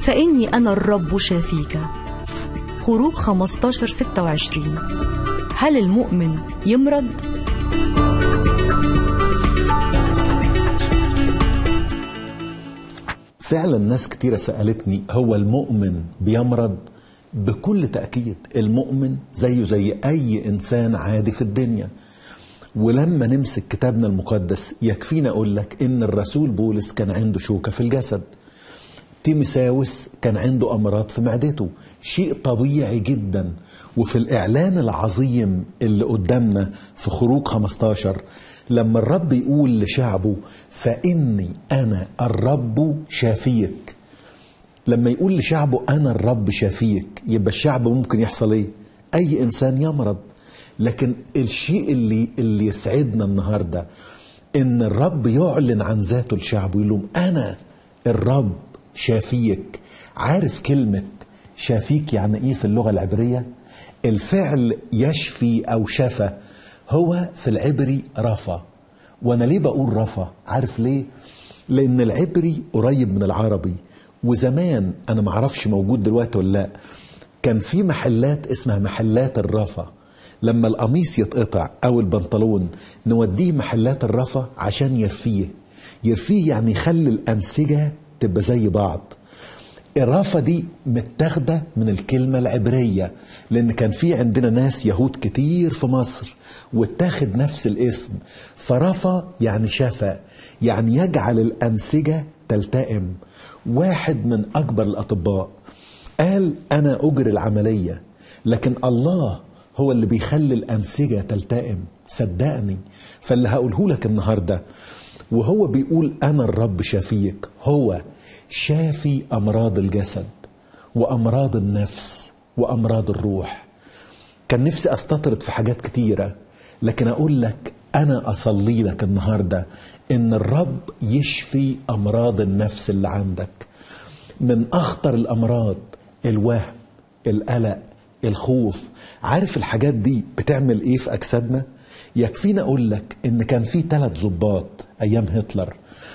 فإني أنا الرب شافيك خروج 15 26 هل المؤمن يمرض؟ فعلا ناس كتيرة سألتني هو المؤمن بيمرض بكل تأكيد المؤمن زيه زي أي إنسان عادي في الدنيا ولما نمسك كتابنا المقدس يكفينا أقول لك إن الرسول بولس كان عنده شوكة في الجسد تيمساوس كان عنده أمراض في معدته شيء طبيعي جدا وفي الإعلان العظيم اللي قدامنا في خروج 15 لما الرب يقول لشعبه فإني أنا الرب شافيك لما يقول لشعبه أنا الرب شافيك يبقى الشعب ممكن يحصل إيه؟ أي إنسان يمرض لكن الشيء اللي اللي يسعدنا النهارده ان الرب يعلن عن ذاته لشعبه يقول لهم انا الرب شافيك عارف كلمه شافيك يعني ايه في اللغه العبريه الفعل يشفي او شفى هو في العبري رفا وانا ليه بقول رفا عارف ليه لان العبري قريب من العربي وزمان انا معرفش موجود دلوقتي ولا لا كان في محلات اسمها محلات الرفا لما القميص يتقطع او البنطلون نوديه محلات الرفا عشان يرفيه يرفيه يعني يخلي الانسجه تبقى زي بعض الرفا دي متاخده من الكلمه العبريه لان كان في عندنا ناس يهود كتير في مصر واتاخد نفس الاسم فرفا يعني شفى يعني يجعل الانسجه تلتئم واحد من اكبر الاطباء قال انا اجري العمليه لكن الله هو اللي بيخلي الأنسجة تلتئم صدقني فاللي هقوله لك النهاردة وهو بيقول أنا الرب شافيك هو شافي أمراض الجسد وأمراض النفس وأمراض الروح كان نفسي أستطرد في حاجات كتيرة لكن أقول لك أنا أصلي لك النهاردة إن الرب يشفي أمراض النفس اللي عندك من أخطر الأمراض الوهم القلق الخوف عارف الحاجات دي بتعمل ايه في اجسادنا يكفينا اقول لك ان كان في ثلاث ضباط ايام هتلر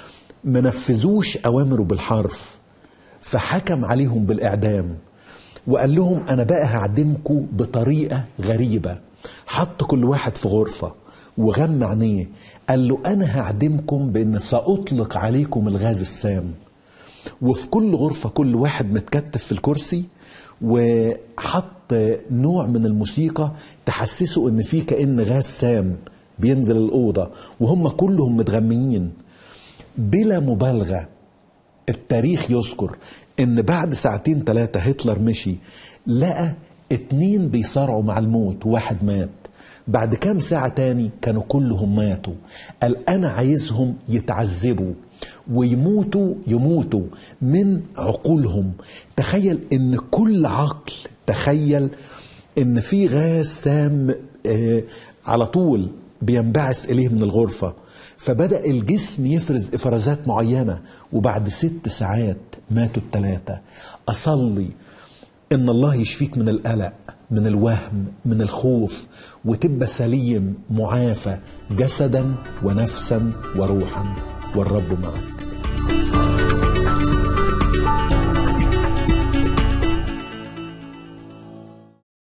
منفذوش اوامره بالحرف فحكم عليهم بالاعدام وقال لهم انا بقى هعدمكم بطريقه غريبه حط كل واحد في غرفه وغمى عينيه قال له انا هعدمكم بان ساطلق عليكم الغاز السام وفي كل غرفه كل واحد متكتف في الكرسي وحط نوع من الموسيقى تحسسه ان في كان غاز سام بينزل الاوضه وهم كلهم متغميين بلا مبالغه التاريخ يذكر ان بعد ساعتين ثلاثه هتلر مشي لقى اتنين بيصارعوا مع الموت وواحد مات بعد كام ساعة تاني كانوا كلهم ماتوا قال أنا عايزهم يتعذبوا ويموتوا يموتوا من عقولهم تخيل ان كل عقل تخيل ان في غاز سام آه على طول بينبعث اليه من الغرفه فبدا الجسم يفرز افرازات معينه وبعد ست ساعات ماتوا الثلاثه اصلي ان الله يشفيك من القلق من الوهم من الخوف وتبقى سليم معافى جسدا ونفسا وروحا والرب معك